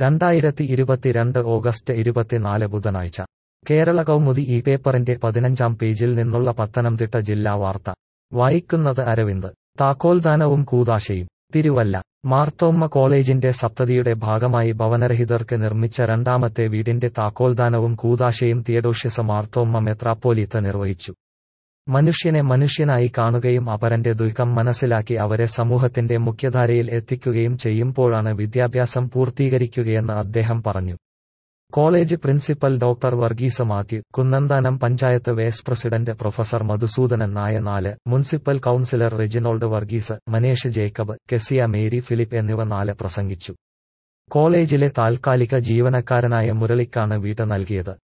രണ്ടായിരത്തി ഇരുപത്തിരണ്ട് ഓഗസ്റ്റ് ഇരുപത്തിനാല് ബുധനാഴ്ച കേരള കൗമുദി ഈ പേപ്പറിന്റെ പതിനഞ്ചാം പേജിൽ നിന്നുള്ള പത്തനംതിട്ട ജില്ലാ വാർത്ത വായിക്കുന്നത് അരവിന്ദ് താക്കോൽദാനവും കൂതാശയും തിരുവല്ല മാർത്തോമ്മ കോളേജിന്റെ സപ്തതിയുടെ ഭാഗമായി ഭവനരഹിതർക്ക് നിർമ്മിച്ച രണ്ടാമത്തെ വീടിന്റെ താക്കോൽദാനവും കൂതാശയും തിയഡോഷ്യസ മാർത്തോമ്മ മെത്രാപ്പോലീത്ത നിർവഹിച്ചു മനുഷ്യനെ മനുഷ്യനായി കാണുകയും അപരന്റെ ദുഃഖം മനസ്സിലാക്കി അവരെ സമൂഹത്തിന്റെ മുഖ്യധാരയിൽ എത്തിക്കുകയും ചെയ്യുമ്പോഴാണ് വിദ്യാഭ്യാസം പൂർത്തീകരിക്കുകയെന്ന് അദ്ദേഹം പറഞ്ഞു college principal doctor Varghese Mathew Kunnanthanam panchayat vice president professor Madhusoodanan Nair നാല് municipal councillor Reginald Varghese Manesh Jacob Keziah Mary Philip എന്നിവ നാല് പ്രസംഗിച്ചു കോളേജിലെ താൽക്കാലിക ജീവനക്കാരനായ മുരളിക്കാണ് വീട് നൽകിയത്